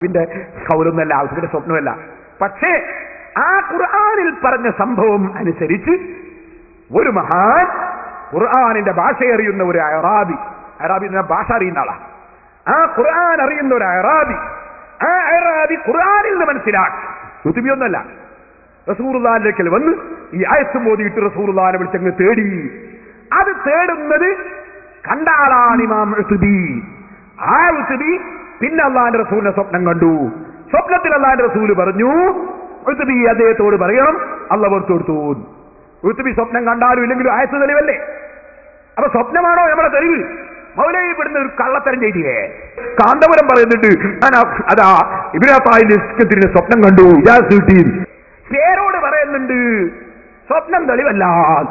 പിന്നെ കൗലൊന്നല്ല ഔസുബിന്റെ സ്വപ്നമല്ല പക്ഷേ ആ ഖുർആനിൽ പറഞ്ഞ സംഭവം അനുസരിച്ച് ഒരു മഹാൻ ഖുർആനിന്റെ ഭാഷ അറിയുന്ന ഒരു അറാബി അറാബി എന്ന ഭാഷ അറിയുന്ന ആളാ ആ ഖുർആൻ അറിയുന്ന ഒരു അറാബി ആ അറാബി ഖുർആനിൽ നിന്ന് മനസ്സിലാക്കി ഋതുബിയൊന്നല്ല റസൂറുല്ലാനിലേക്കൽ വന്ന് ഈ ആയത്ത് മോദിയിട്ട് റസൂറുല്ലാനെ വിളിച്ചങ്ങ് തേടി അത് തേടുന്നത് കണ്ട ആളാണ് ഇമാം ഉത്തുബി ആ ഉത്തുബി പിന്നെ അള്ളാന്റെ റസൂലിനെ സ്വപ്നം കണ്ടു സ്വപ്നത്തിൽ അള്ളാന്റെ റസൂല് പറഞ്ഞു ഉത്തുബി അദ്ദേഹത്തോട് പറയണം അള്ള പുറത്തു കൊടുത്തു ഉത്തുബി സ്വപ്നം കണ്ടാലും ഇല്ലെങ്കിലും ആയത്ത് തെളിവല്ലേ അപ്പൊ സ്വപ്നമാണോ നമ്മളെ തെളിവ് മൗലവി പെടുന്ന ഒരു കള്ളത്തരം ചെയ്തിയേ കാന്തപുരം പറയുന്നുണ്ട് ഞാൻ ആ- അതാ ഇബ്രാഹിന്റെ സ്വപ്നം കണ്ടു ഇജാസ് കിട്ടി പേരോട് പറയുന്നുണ്ട് സ്വപ്നം തെളിവല്ല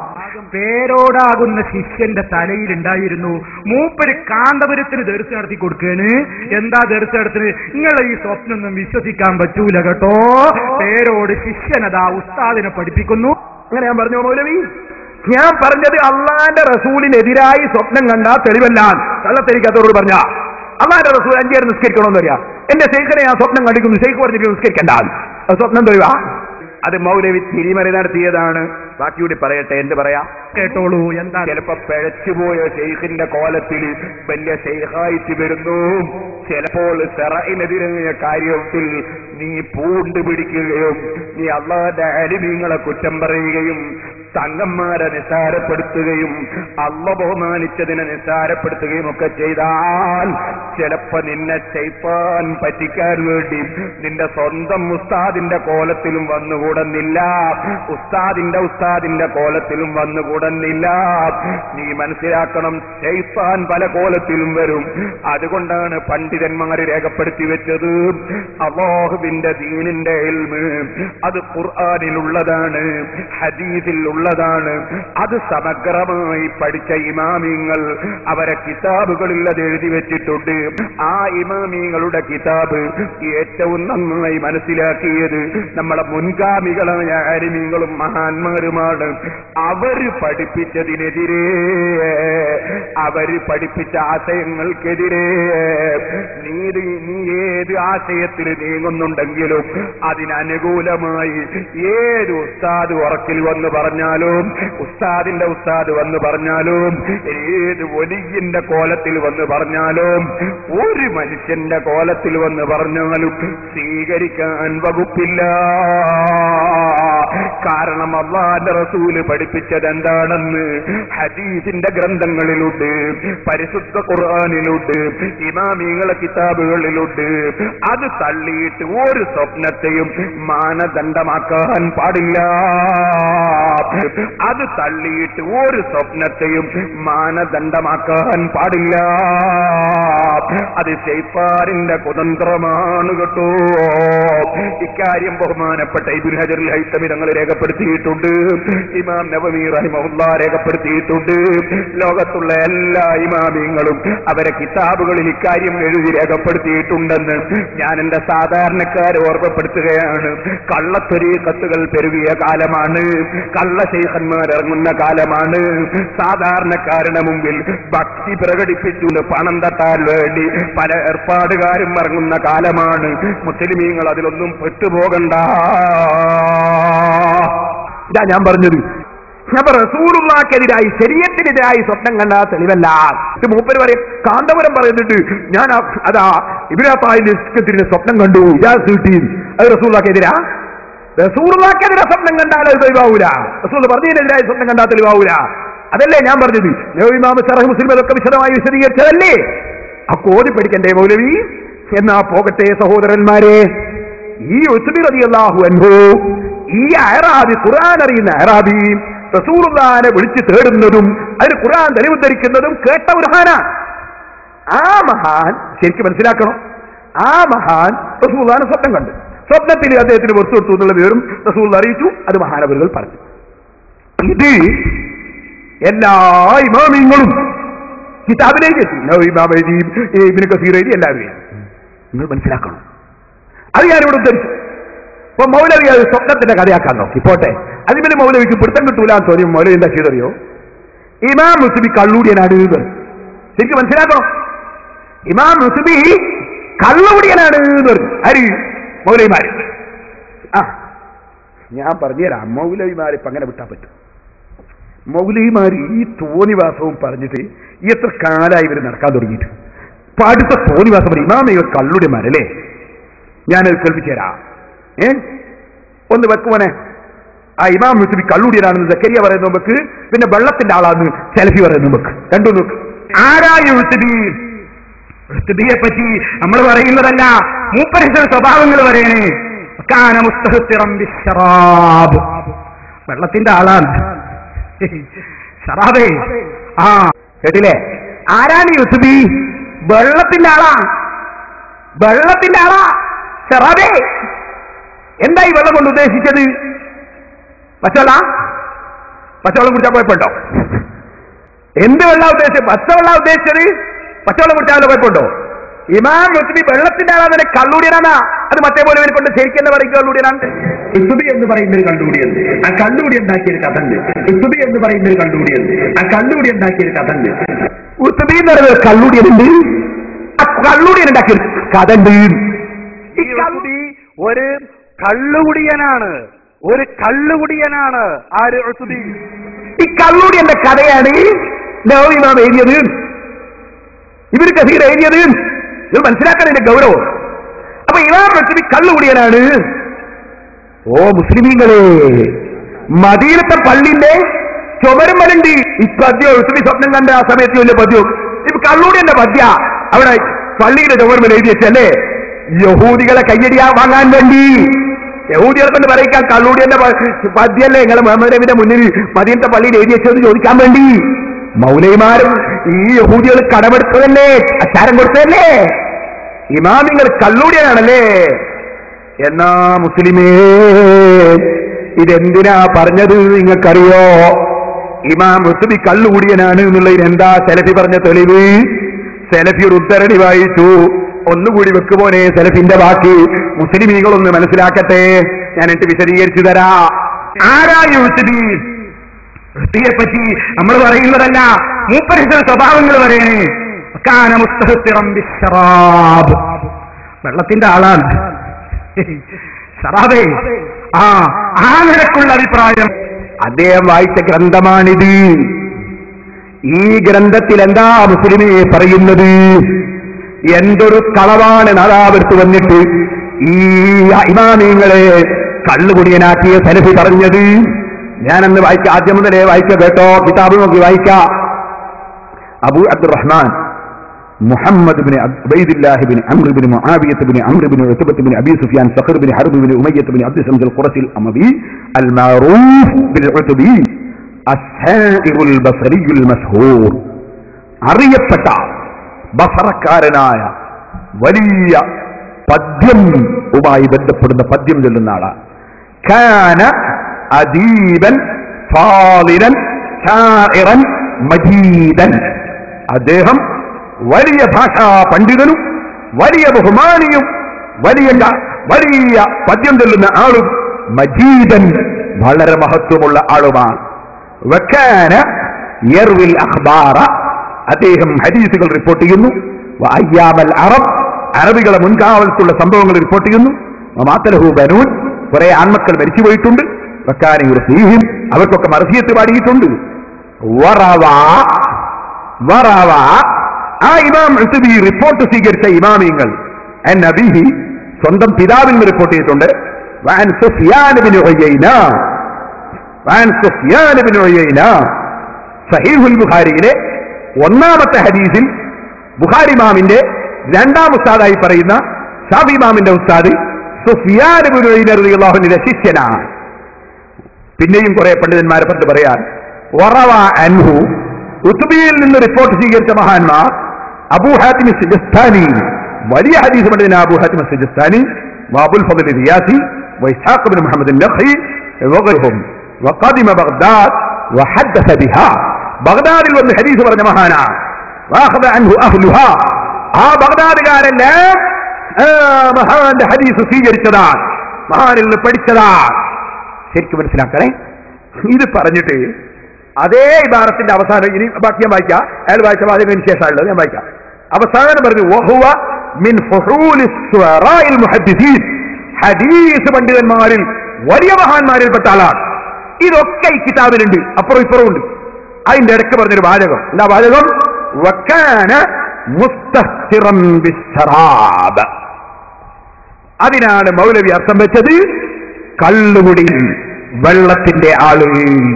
പേരോടാകുന്ന ശിഷ്യന്റെ തലയിലുണ്ടായിരുന്നു മൂപ്പര് കാന്തപുരത്തിന് ദർശനം നടത്തി കൊടുക്കേണ് എന്താ ദർശനം നടത്തിന് നിങ്ങളെ ഈ സ്വപ്നമൊന്നും വിശ്വസിക്കാൻ പറ്റൂല കേട്ടോ പേരോട് ശിഷ്യനതാ ഉസ്താദിനെ പഠിപ്പിക്കുന്നു അങ്ങനെ ഞാൻ പറഞ്ഞു മൗലവി ഞാൻ പറഞ്ഞത് അള്ളാന്റെ റസൂലിനെതിരായി സ്വപ്നം കണ്ട തെളിവല്ല കള്ളത്തെരിക്കാത്തവരോട് പറഞ്ഞ അള്ളാന്റെ റസൂൽ അഞ്ചേരം നിസ്കരിക്കണമെന്ന് അറിയാം എന്റെ ശേഖരെ ഞാൻ സ്വപ്നം കണ്ടിരിക്കുന്നു ശേഖ് പറഞ്ഞിട്ട് നിസ്കരിക്കണ്ട അത് സ്വപ്നം തെളിവാ അത് മൗലവി തിരിമറി നടത്തിയതാണ് ബാക്കിയൂടി പറയട്ടെ എന്ത് പറയാം കേട്ടോളൂ എന്താ ചിലപ്പോ പിഴച്ചുപോയ ഷെയ്ഖിന്റെ കോലത്തിൽ വലിയ ഷെയ്ഖായിട്ട് വരുന്നു ചിലപ്പോൾ സെറയിനെതിരായ കാര്യത്തിൽ നീ പൂണ്ട് പിടിക്കുകയും നീ അള്ളാന്റെ അരിമീങ്ങളെ കുറ്റം പറയുകയും തങ്ങന്മാരെ നിസ്സാരപ്പെടുത്തുകയും അള്ള ബഹുമാനിച്ചതിനെ നിസ്സാരപ്പെടുത്തുകയും ഒക്കെ ചെയ്താൽ ചിലപ്പോ നിന്നെ ചെയ്പ്പാൻ പറ്റിക്കാൻ വേണ്ടി നിന്റെ സ്വന്തം ഉസ്താദിന്റെ കോലത്തിലും വന്നുകൂടുന്നില്ല ഉസ്താദിന്റെ ഉസ്താദിന്റെ കോലത്തിലും വന്നുകൂടുന്നില്ല നീ മനസ്സിലാക്കണം ചെയ്പ്പാൻ പല കോലത്തിലും വരും അതുകൊണ്ടാണ് പണ്ഡിതന്മാര് രേഖപ്പെടുത്തി വെച്ചത് അള്ളാഹുവിന്റെ ദീനിന്റെ ഇൽമ് അത് ഖുർആാനിലുള്ളതാണ് ഹദീസിൽ ഉള്ളതാണ് അത് സമഗ്രമായി പഠിച്ച ഇമാമിങ്ങൾ അവരെ കിതാബുകളിൽ അത് എഴുതി വെച്ചിട്ടുണ്ട് ആ ഇമാമിങ്ങളുടെ കിതാബ് ഏറ്റവും നന്നായി മനസ്സിലാക്കിയത് നമ്മളെ മുൻഗാമികളായ അരിമീങ്ങളും മഹാന്മാരുമാണ് അവര് പഠിപ്പിച്ചതിനെതിരെ അവര് പഠിപ്പിച്ച ആശയങ്ങൾക്കെതിരെ നീ നീ ഏത് ആശയത്തിൽ നീങ്ങുന്നുണ്ടെങ്കിലും അതിനനുകൂലമായി ഏത് ഉസ്താദ് ഉറക്കിൽ വന്ന് പറഞ്ഞാലും ഉസ്താദിന്റെ ഉസ്താദ് വന്ന് പറഞ്ഞാലും ഏത് ഒലിയിന്റെ കോലത്തിൽ വന്ന് പറഞ്ഞാലും ഒരു മനുഷ്യന്റെ കോലത്തിൽ വന്ന് പറഞ്ഞാലും സ്വീകരിക്കാൻ വകുപ്പില്ല കാരണം അള്ളാന്റെ റസൂല് പഠിപ്പിച്ചത് എന്താണെന്ന് ഹദീസിന്റെ ഗ്രന്ഥങ്ങളിലുണ്ട് പരിശുദ്ധ ഖുർആാനിലുണ്ട് ഇമാമിങ്ങളെ കിതാബുകളിലുണ്ട് അത് തള്ളിയിട്ട് ഒരു സ്വപ്നത്തെയും മാനദണ്ഡമാക്കാൻ പാടില്ല അത് തള്ളിയിട്ട് ഒരു സ്വപ്നത്തെയും മാനദണ്ഡമാക്കാൻ പാടില്ല അത് ഷെയ്പ്പാറിന്റെ കുതന്ത്രമാണ് കേട്ടോ ഇക്കാര്യം ബഹുമാനപ്പെട്ട ഇബുൽ ഹജർ ഹൈത്തമി തങ്ങൾ രേഖപ്പെടുത്തിയിട്ടുണ്ട് ഇമാം നവമി റഹിമഹുല്ല രേഖപ്പെടുത്തിയിട്ടുണ്ട് ലോകത്തുള്ള എല്ലാ ഇമാമിങ്ങളും അവരെ കിതാബുകളിൽ ഇക്കാര്യം എഴുതി രേഖപ്പെടുത്തിയിട്ടുണ്ടെന്ന് ഞാൻ എന്റെ സാധാരണക്കാരെ ഓർമ്മപ്പെടുത്തുകയാണ് കള്ളത്തൊരി കത്തുകൾ പെരുകിയ കാലമാണ് കള്ള ശൈഖന്മാർ ഇറങ്ങുന്ന കാലമാണ് സാധാരണക്കാരുടെ മുമ്പിൽ ഭക്തി പ്രകടിപ്പിച്ചുകൊണ്ട് പണം തട്ടാൻ വേണ്ടി പല ഏർപ്പാടുകാരും ഇറങ്ങുന്ന കാലമാണ് മുസ്ലിമീങ്ങൾ അതിലൊന്നും പെട്ടുപോകണ്ട ഇതാ ഞാൻ പറഞ്ഞത് ഞാൻ റസൂറുള്ളാക്കെതിരായി ശരീരത്തിനെതിരായി സ്വപ്നം കണ്ട തെളിവല്ല ഇത് മൂപ്പര് പറയും കാന്തപുരം പറയുന്നുണ്ട് ഞാൻ ആ- അതാ ഇബ്രാഹിന്റെ സ്വപ്നം കണ്ടു ഇജാസ് കിട്ടി അത് റസൂള്ളാക്കെതിരാ റസൂറുള്ളാക്കെതിരെ സ്വപ്നം കണ്ടാൽ അത് തെളിവാവൂല റസൂൽ പറഞ്ഞതിനെതിരായി സ്വപ്നം കണ്ടാൽ തെളിവാവൂല അതല്ലേ ഞാൻ പറഞ്ഞത് നബിമാമ സറഹ് മുസ്ലിം അതൊക്കെ വിശദമായി വിശദീകരിച്ചതല്ലേ ആ കോതി പഠിക്കണ്ടേ മൗലവി എന്നാ പോകട്ടെ സഹോദരന്മാരെ ഈ ഉസ്ബി റളിയല്ലാഹു അൻഹു ഈ അയറാബി ഖുർആൻ അറിയുന്ന അയറാബി റസൂലുള്ളാനെ വിളിച്ച് തേടുന്നതും അതിന് ഖുർആൻ തെളിവുദ്ധരിക്കുന്നതും കേട്ട ഒരു മഹാനാണ് ആ മഹാൻ ശരിക്കും മനസ്സിലാക്കണം ആ മഹാൻ റസൂലുള്ളാനെ സ്വപ്നം കണ്ടു സ്വപ്നത്തിൽ അദ്ദേഹത്തിന് പുറത്തു കൊടുത്തു എന്നുള്ള വിവരം റസൂൽ അറിയിച്ചു അത് മഹാനവരുകൾ പറഞ്ഞു ഇത് എല്ലാ ഇമാമിങ്ങളും കിതാബിലേക്ക് എത്തി നബി ഇമാം എഴുതി ഇബിന് കസീർ എഴുതി എല്ലാവരും എഴുതി. നിങ്ങൾ മനസ്സിലാക്കണം അത് ഞാനിവിടെ ഉദ്ധരിച്ചു ഇപ്പൊ മൗലവി അത് സ്വപ്നത്തിന്റെ കഥയാക്കാൻ നോക്കി പോട്ടെ അതിന് മൗലവിക്ക് പിടുത്തം കിട്ടൂല എന്ന് തോന്നി മൗലവി എന്താ ചെയ്തറിയോ ഇമാം മുസ്ബി കള്ളൂടിയനാണ് ഇത് ശരിക്കും മനസ്സിലാക്കണം ഇമാം മുസ്ബി കള്ളുകുടിയനാണ് എന്ന് പറഞ്ഞു ആര് മൗലവിമാര് ആ ഞാൻ പറഞ്ഞുതരാം മൗലവിമാർ ഇപ്പൊ അങ്ങനെ വിട്ടാൻ പറ്റും മൗലവിമാർ ഈ തോന്നിവാസവും പറഞ്ഞിട്ട് ഈ എത്ര കാലമായി ഇവർ നടക്കാൻ തുടങ്ങിയിട്ട് ഇപ്പൊ അടുത്ത തോന്നിവാസം പറയും ഇമാമ ഇവർ കള്ളുടിമാരല്ലേ ഞാനത് കേൾപ്പിച്ചു തരാം ഏ ഒന്ന് വെക്കുവനെ ആ ഇമാം യൂസുഫി കള്ളുടിയനാണെന്ന് സക്കരിയ പറയുന്ന നമുക്ക് പിന്നെ വെള്ളത്തിന്റെ ആളാന്ന് സെൽഫി പറയുന്ന നമുക്ക് രണ്ടു നോക്ക് ആരാ യൂസുഫി സ്തുതിയെ പറ്റി നമ്മൾ പറയുന്നതല്ല മൂപ്പരിച്ച സ്വഭാവങ്ങൾ പറയണേ കാന മുസ്തഹത്തിറം ബിശ്ശറാബ്. വെള്ളത്തിന്റെ ആളാണ് ഷറാബേ ആ കേട്ടില്ലേ ആരാണ് യൂസുഫി വെള്ളത്തിന്റെ ആളാ വെള്ളത്തിന്റെ ആളാ ചെറാബേ എന്താ ഈ വെള്ളം കൊണ്ട് ഉദ്ദേശിച്ചത് പച്ചവെള്ള പച്ചവെള്ളം കുടിച്ചാൽ കുഴപ്പമുണ്ടോ എന്ത് വെള്ളം ഉദ്ദേശിച്ചത് പച്ചവെള്ളം ഉദ്ദേശിച്ചത് പച്ചവെള്ളം കുടിച്ചാൽ കുഴപ്പമുണ്ടോ ഇമാം യുസുബി വെള്ളത്തിന്റെ ആളാന്നെ കള്ളൂടിയനാണ് അത് മറ്റേ പോലെ ഇവരെ കൊണ്ട് ശരിക്കും എന്താ പറയും കള്ളൂടിയനാണ് ഇസുബി എന്ന് പറയുന്ന ഒരു കണ്ടുപിടിയുണ്ട് ആ കണ്ടുപിടി ഉണ്ടാക്കിയ ഒരു കഥ ഉണ്ട് ഇസുബി എന്ന് പറയുന്ന ഒരു കണ്ടുപിടിയുണ്ട് ആ കണ്ടുപിടി ഉണ്ടാക്കിയ ഒരു കഥ ഉണ്ട് ഉസുബി എന്ന് പറയുന്നത് കള്ളൂടിയനുണ്ട് ആ കള്ളൂടിയൻ ഉണ്ടാക്കിയ ഒരു കഥ ഉണ്ട് ഈ ഉസ്ബി ഒരു കള്ളുകുടിയനാണ് ഒരു കള്ളുകുടിയനാണ് ആര് ഉസ്ബി ഈ കള്ളൂടിയന്റെ കഥയാണ് നവീമാം എഴുതിയത് ഇവര് കസീർ എഴുതിയത് ഇത് മനസ്സിലാക്കാൻ ഇതിന്റെ ഗൗരവം അപ്പൊ ഇമാം റഷീദ് കള്ളുകുടിയനാണ് ഓ മുസ്ലിമീങ്ങളെ മദീനത്തെ പള്ളിന്റെ ചുമരുമലുണ്ട് ഈ പദ്യം ഒത്തിരി സ്വപ്നം കണ്ട ആ സമയത്ത് വലിയ പദ്യം ഇപ്പൊ കള്ളൂടിയന്റെ പദ്യ അവിടെ പള്ളിയുടെ ചുമരുമൽ എഴുതി വെച്ചല്ലേ യഹൂദികളെ കയ്യടിയാ വാങ്ങാൻ വേണ്ടി യഹൂദികളെ കൊണ്ട് പറയിക്കാൻ കള്ളൂടിയന്റെ പ- പദ്യല്ലേ നിങ്ങളെ മുഹമ്മദ് നബിന്റെ മുന്നിൽ മദീനത്തെ പള്ളിയിൽ എഴുതി വെച്ചതെന്ന് ചോദിക്കാൻ വേണ്ടി മൗലൈമാരും ഈ യഹൂദികൾ കടമെടുത്തതല്ലേ അച്ചാരം കൊടുത്തതല്ലേ ഇമാമിങ്ങൾ കള്ളൂടിയനാണല്ലേ എന്നാ മുസ്ലിമേ ഇതെന്തിനാ പറഞ്ഞത് നിങ്ങൾക്കറിയോ ഇമാം മുസ്ലിം കള്ളുകൂടിയനാണ് എന്നുള്ളതിന് എന്താ സെലഫി പറഞ്ഞ തെളിവ് സെലഫി ഒരു ഉത്തരണി വായിച്ചു ഒന്നുകൂടി വെക്കുപോനെ സെലഫിന്റെ ബാക്കി മുസ്ലിമീകളൊന്ന് മനസ്സിലാക്കട്ടെ ഞാൻ എന്നിട്ട് വിശദീകരിച്ചു തരാ ആരാ യൂസുബി വൃത്തിയെ പറ്റി നമ്മൾ പറയുന്നതല്ല മൂപ്പരിച്ച സ്വഭാവങ്ങൾ പറയണേ കാന മുസ്തഹത്തിറം ബിശ്ശറാബ്. വെള്ളത്തിന്റെ ആളാണ് ഷറാബേ ആ ആ നിരക്കുള്ള അഭിപ്രായം അദ്ദേഹം വായിച്ച ഗ്രന്ഥമാണിത് ഈ ഗ്രന്ഥത്തിൽ എന്താ മുസ്ലിമെ പറയുന്നത് എന്തൊരു കളവാണ് നാദാവെടുത്ത് വന്നിട്ട് ഈ ഇമാമിങ്ങളെ കള്ളുകുടിയനാക്കിയ സലഫി പറഞ്ഞത് ഞാനന്ന് വായിക്ക ആദ്യം മുതലേ വായിക്ക കേട്ടോ കിതാബ് നോക്കി വായിക്ക അബു അബ്ദുറഹ്മാൻ محمد بن عبيد الله بن عمرو بن معاوية بن عمرو بن عتبة بن أبي سفيان صخر بن حرب بن أمية بن عبد الشمس القرشي الأموي المعروف بالعتبي السائر البصري المشهور അറിയപ്പെട്ട ബസറക്കാരനായ വലിയ പദ്യവുമായി ബന്ധപ്പെടുന്ന പദ്യം ചൊല്ലുന്ന ആളാണ് കാന അദീബൻ ഫാദിലൻ ഷാഇറൻ മജീദൻ അദ്ദേഹം വലിയ ഭാഷാ പണ്ഡിതനും വലിയ ബഹുമാനിയും വലിയ ക- വലിയ പദ്യം ചൊല്ലുന്ന ആളും മജീദൻ വളരെ മഹത്വമുള്ള ആളുമാണ് വക്കാന യർവിൽ അഖ്ബാറ അദ്ദേഹം ഹദീസുകൾ റിപ്പോർട്ട് ചെയ്യുന്നു വഅയ്യാമൽ അറബ് അറബികളെ മുൻകാലത്തുള്ള സംഭവങ്ങൾ റിപ്പോർട്ട് ചെയ്യുന്നു മാത്തലഹു ബനൂൻ കുറെ ആൺമക്കൾ മരിച്ചുപോയിട്ടുണ്ട് വക്കാന യുർസീഹിം അവർക്കൊക്കെ മർസിയത്ത് പാടിയിട്ടുണ്ട് വറവ വറവ ആ ഇമാം ഉസ്ബി റിപ്പോർട്ട് സ്വീകരിച്ച ഇമാമിങ്ങൾ അൻ നബിഹി സ്വന്തം പിതാവിൽ നിന്ന് റിപ്പോർട്ട് ചെയ്തിട്ടുണ്ട് വഅൻ സുഫിയാൻ ബിൻ ഉയൈന വഅൻ സുഫിയാൻ ബിൻ ഉയൈന സഹീഹുൽ ബുഖാരിയിലെ ഒന്നാമത്തെ ഹദീസിൽ ബുഖാരി ഇമാമിന്റെ രണ്ടാം ഉസ്താദായി പറയുന്ന ഷാബി ഇമാമിന്റെ ഉസ്താദ് സുഫിയാൻ ബിൻ ഉയൈന റളിയല്ലാഹുവിന്റെ ശിഷ്യനാണ് പിന്നെയും കുറെ പണ്ഡിതന്മാരെ പറ്റി പറയാൻ വറവ അൻഹു ഉത്തുബിയിൽ നിന്ന് റിപ്പോർട്ട് സ്വീകരിച്ച മഹാന്മാർ അബൂ ഹാത്തിം സിജസ്താനി വലിയ ഹദീസ് പണ്ഡിതന അബൂ ഹാത്തിം സിജസ്താനി വാബുൽ ഫضل റിയാസി وإسحاق بن محمد النخعي وغيرهم وقدم بغداد وحدث بها ബഗ്ദാദിൽ വന്ന് ഹദീസ് പറഞ്ഞ മഹാനാ വാഹദ അൻഹു അഹ്ലുഹാ ആ ബഗ്ദാദുകാരെല്ലാം ആ മഹാന്റെ ഹദീസ് സ്വീകരിച്ചതാണ് മഹാനിൽ നിന്ന് പഠിച്ചതാണ് ശരിക്കും മനസ്സിലാക്കണേ ഇത് പറഞ്ഞിട്ട് അതേ ഇബാറത്തിന്റെ അവസാനം ഇനി ബാക്കി ഞാൻ വായിക്കാം അയാൾ വായിച്ച വാചകത്തിന് ശേഷമുള്ളത് ഞാൻ വായിക്കാം അവസാനം പറഞ്ഞു വഹുവ മിൻ ഫുഹൂലി ശുഅറാഇൽ മുഹദ്ദിസീൻ ഹദീസ് പണ്ഡിതന്മാരിൽ വലിയ മഹാന്മാരിൽപ്പെട്ട ആളാണ് ഇതൊക്കെ ഈ കിതാബിലുണ്ട് അപ്പുറം ഇപ്പുറം ഉണ്ട് അതിന്റെ ഇടയ്ക്ക് പറഞ്ഞൊരു വാചകം എന്താ വാചകം വക്കാന മുസ്തഹ്തിറം ബിശ്ശറാബ് അതിനാണ് മൗലവി അർത്ഥം വെച്ചത് കള്ളുകുടി വെള്ളത്തിന്റെ ആള്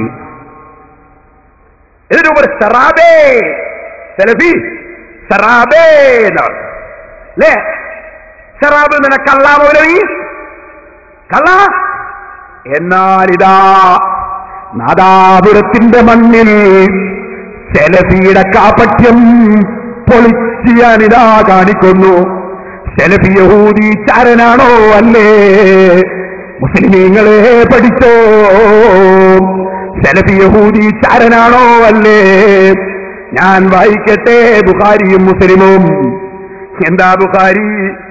ഇതിനു ഒരു സറാബേ സെലഫി സറാബേ എന്നാണ് അല്ലേ സറാബ് എന്ന കള്ള മൗലവി കള്ള എന്നാൽ ഇതാ നാദാപുരത്തിന്റെ മണ്ണിൽ സെലഫിയുടെ കാപട്യം പൊളിച്ച് ഞാനിതാ കാണിക്കുന്നു സെലഫി യഹൂദി ചാരനാണോ അല്ലേ മുസ്ലിമീങ്ങളെ പഠിച്ചോ സെലഫി യഹൂദി ചാരനാണോ അല്ലേ ഞാൻ വായിക്കട്ടെ ബുഖാരിയും മുസ്ലിമും എന്താ ബുഖാരി